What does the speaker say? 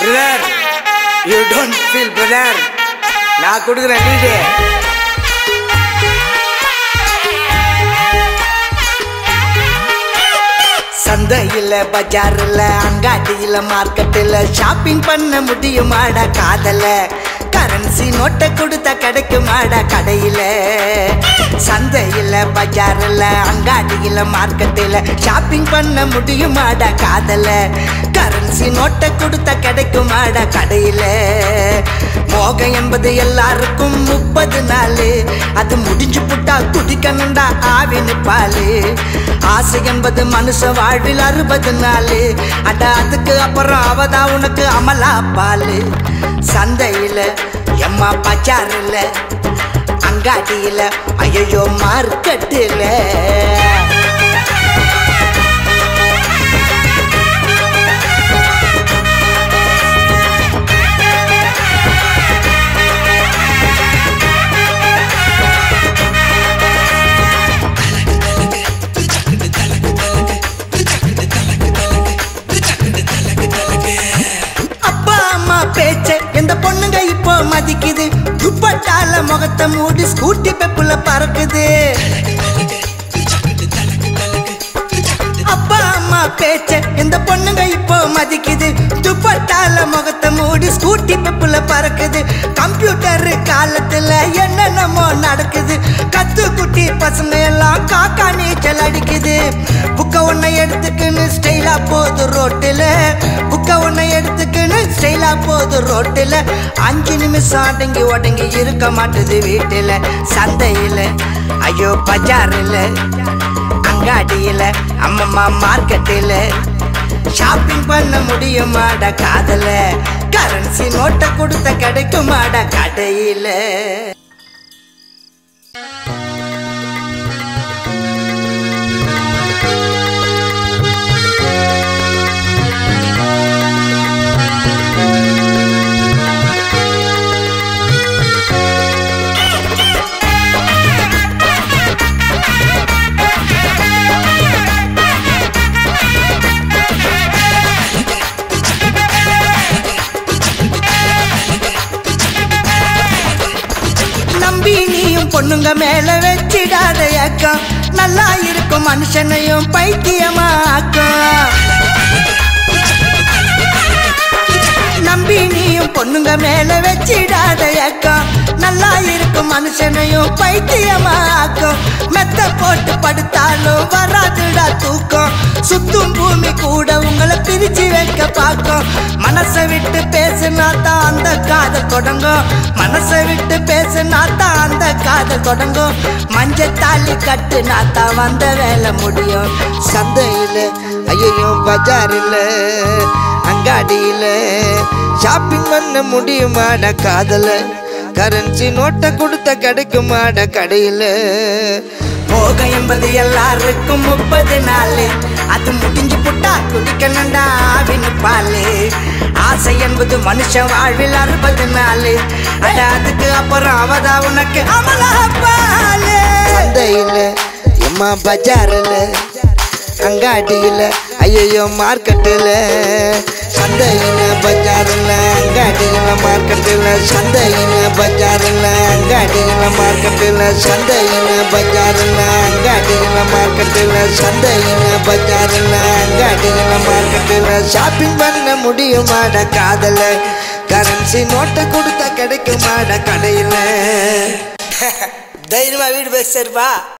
brother you don't feel brother நான் கொடுக்குறேன் lead சந்தையில் பஜாரில் அங்காடியில் மார்க்கெட்டில் ஷாப்பிங் பண்ண முடியுமாடா காதல கரன்சி நோட்டை கொடுத்த கிடைக்குமாடா கடையில் சந்தையில் பஜாரில் அங்காடியில் மார்க்கெட்டில் ஷாப்பிங் பண்ண முடியுமாடா காதல கரன்சி நோட்டை கொடுத்த கிடைக்குமாடா கடையில் மோகம் என்பது எல்லாருக்கும் முப்பது நாள் அது முடிஞ்சு புட்டா குடிக்கணுண்டா ஆவினு பாலு ஆசை என்பது மனுஷ வாழ்வில் அறுபது நாள் அட அதுக்கு அப்புறம் அவதான் உனக்கு அமலா பாலு சந்தையில எம்மா பச்சாரில் அங்காடியில் ஐயோ மார்க்கெட்டில் அப்பா அம்மா பேச்ச எந்த பொண்ணுங்க இப்போ மதிக்குது துப்பட்டால முகத்தை மூடி ஸ்கூட்டி பெப்புல பறக்குது அப்பா அம்மா பேச்ச எந்த பொண்ணுங்க இப்போ மதிக்குது துப்பட்டால முகத்தை மூடி ஸ்கூட்டி பெப்புல பறக்குது கம்ப்யூட்டர் காலத்துல என்னென்னமோ நடக்குது கத்து குட்டி பசங்க எல்லாம் காக்கா நீச்சல் அடிக்குது புக்க ஒன்னை எடுத்துக்கின்னு ஸ்டைலா போகுது ரோட்டில் புக்க ஒன்னை எடுத்துக்கின்னு ஸ்டைலா போகுது ரோட்டில் அஞ்சு நிமிஷம் அடங்கி ஒடங்கி இருக்க மாட்டுது வீட்டில் சந்தையில் ஐயோ பஜாரில் அங்காடியில் அம்மம்மா மார்க்கெட்டில் ஷாப்பிங் பண்ண முடியுமாடா காதல கரன்சி நோட்டை கொடுத்த கிடைக்குமாடா கடையில் நம்பி நீயும் பொண்ணுங்க மேல வச்சிடாத அக்கம் நல்லா இருக்கும் மனுஷனையும் பைத்தியமா அக்கம் நம்பி நீயும் பொண்ணுங்க மேல வச்சிடாத அக்கம் நல்லா இருக்கும் மனுஷனையும் பைத்தியமா ஆக்கும் மெத்த போட்டு படுத்தாலும் வராதுடா தூக்கம் சுத்தும் பூமி கூட உங்களை பிரிச்சு வைக்க பார்க்கும் மனசை விட்டு பேசுனா தான் அந்த காதல் தொடங்கும் மனசை விட்டு பேசுனா தான் அந்த காதல் தொடங்கும் மஞ்ச தாலி கட்டுனா தான் வந்த வேலை முடியும் சந்தையில் ஐயோ பஜாரில் அங்காடியில் ஷாப்பிங் பண்ண முடியுமாடா காதல கரன்சி நோட்டை கொடுத்த கிடைக்குமாட கடையில் போக என்பது எல்லாருக்கும் முப்பது நாள் அது முடிஞ்சு புட்டா குடிக்கணும்டா ஆவின் பால் ஆசை என்பது மனுஷன் வாழ்வில் அறுபது நாள் அட அதுக்கு அப்புறம் அவதா உனக்கு அமலா பால் சந்தையில் எம்மா பஜாரில் அங்காடியில் ஐயோ மார்க்கெட்டில் சந்தையில் பஜாரில் அங்காடியில் மார்க்கெட்டில் சந்தையில் பஜாரில் அங்காடியில் மார்க்கெட்டில் சந்தையில் பஜாரில் அங்காடியில் மார்க்கெட்டில் சந்தையில் பஜாரில் அங்காடியில் மார்க்கெட்டில் ஷாப்பிங் பண்ண முடியுமாட காதல கரன்சி நோட்டை கொடுத்தா கிடைக்குமாட கடையில் தைரியமா வீடு போய் சேர்ப்பா